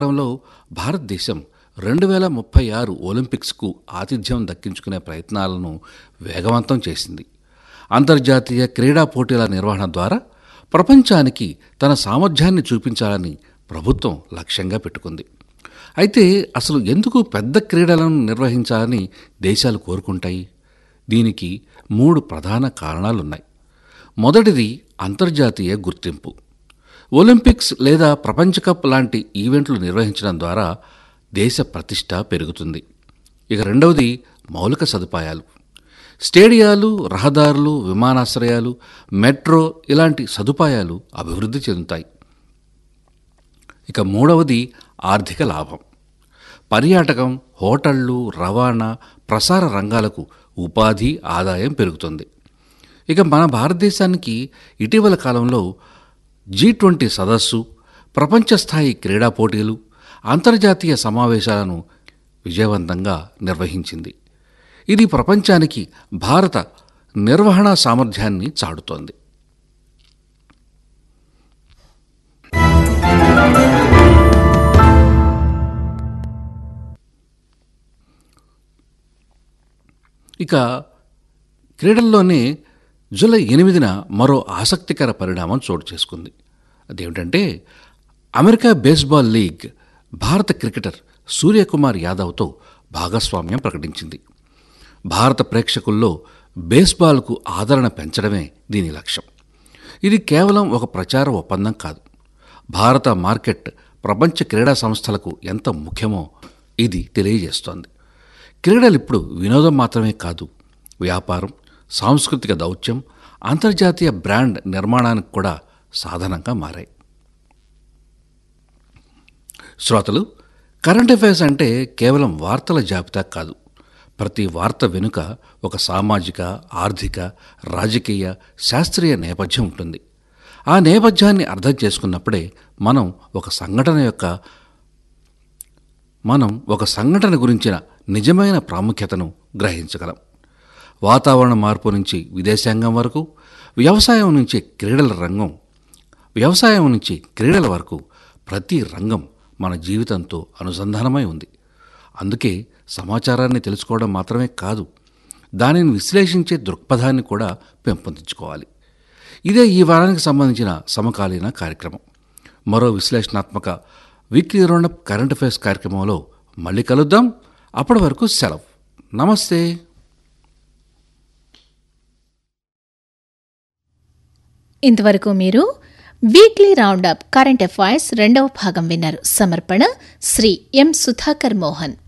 విశాఖపట్నంలో భారతదేశం రెండు వేల ముప్పై ఆరు ఒలింపిక్స్కు ఆతిథ్యం దక్కించుకునే ప్రయత్నాలను వేగవంతం చేసింది అంతర్జాతీయ క్రీడా పోటీల నిర్వహణ ద్వారా ప్రపంచానికి తన సామర్థ్యాన్ని చూపించాలని ప్రభుత్వం లక్ష్యంగా పెట్టుకుంది అయితే అసలు ఎందుకు పెద్ద క్రీడలను నిర్వహించాలని దేశాలు కోరుకుంటాయి దీనికి మూడు ప్రధాన కారణాలున్నాయి మొదటిది అంతర్జాతీయ గుర్తింపు ఒలింపిక్స్ లేదా ప్రపంచ కప్ లాంటి ఈవెంట్లు నిర్వహించడం ద్వారా దేశ ప్రతిష్ట పెరుగుతుంది ఇక రెండవది మౌలిక సదుపాయాలు స్టేడియాలు రహదారులు విమానాశ్రయాలు మెట్రో ఇలాంటి సదుపాయాలు అభివృద్ధి చెందుతాయి ఇక మూడవది ఆర్థిక లాభం పర్యాటకం హోటళ్లు రవాణా ప్రసార రంగాలకు ఉపాధి ఆదాయం పెరుగుతుంది ఇక మన భారతదేశానికి ఇటీవల కాలంలో జీ ట్వంటీ సదస్సు ప్రపంచ స్థాయి క్రీడా పోటీలు అంతర్జాతీయ సమావేశాలను విజయవంతంగా నిర్వహించింది ఇది ప్రపంచానికి భారత నిర్వహణ సామర్థ్యాన్ని చాటుతోంది ఇక క్రీడల్లోనే జూలై ఎనిమిదిన మరో ఆసక్తికర పరిణామం చోటు చేసుకుంది అదేమిటంటే అమెరికా బేస్బాల్ లీగ్ భారత క్రికెటర్ సూర్యకుమార్ యాదవ్తో భాగస్వామ్యం ప్రకటించింది భారత ప్రేక్షకుల్లో బేస్బాల్కు ఆదరణ పెంచడమే దీని లక్ష్యం ఇది కేవలం ఒక ప్రచార ఒప్పందం కాదు భారత మార్కెట్ ప్రపంచ క్రీడా సంస్థలకు ఎంత ముఖ్యమో ఇది తెలియజేస్తోంది క్రీడలు ఇప్పుడు వినోదం మాత్రమే కాదు వ్యాపారం సాంస్కృతిక దౌత్యం అంతర్జాతీయ బ్రాండ్ నిర్మాణానికి కూడా సాధనంగా మారాయి శ్రోతలు కరెంట్ అఫైర్స్ అంటే కేవలం వార్తల జాబితా కాదు ప్రతి వార్త వెనుక ఒక సామాజిక ఆర్థిక రాజకీయ శాస్త్రీయ నేపథ్యం ఉంటుంది ఆ నేపథ్యాన్ని అర్థం చేసుకున్నప్పుడే మనం ఒక సంఘటన యొక్క మనం ఒక సంఘటన గురించిన నిజమైన ప్రాముఖ్యతను గ్రహించగలం వాతావరణ మార్పు నుంచి విదేశాంగం వరకు వ్యవసాయం నుంచి క్రీడల రంగం వ్యవసాయం నుంచి క్రీడల వరకు ప్రతి రంగం మన జీవితంతో అనుసంధానమై ఉంది అందుకే సమాచారాన్ని తెలుసుకోవడం మాత్రమే కాదు దానిని విశ్లేషించే దృక్పథాన్ని కూడా పెంపొందించుకోవాలి ఇదే ఈ వారానికి సంబంధించిన సమకాలీన కార్యక్రమం మరో విశ్లేషణాత్మక వీక్లీ రౌండప్ కరెంట్ అఫైర్స్ కార్యక్రమంలో మళ్ళీ కలుద్దాం అప్పటి వరకు సెలవు నమస్తే ఇంతవరకు మీరు వీక్లీ రౌండప్ కరెంట్ అఫైర్స్ రెండవ భాగం విన్నారు సమర్పణ శ్రీ ఎం సుధాకర్ మోహన్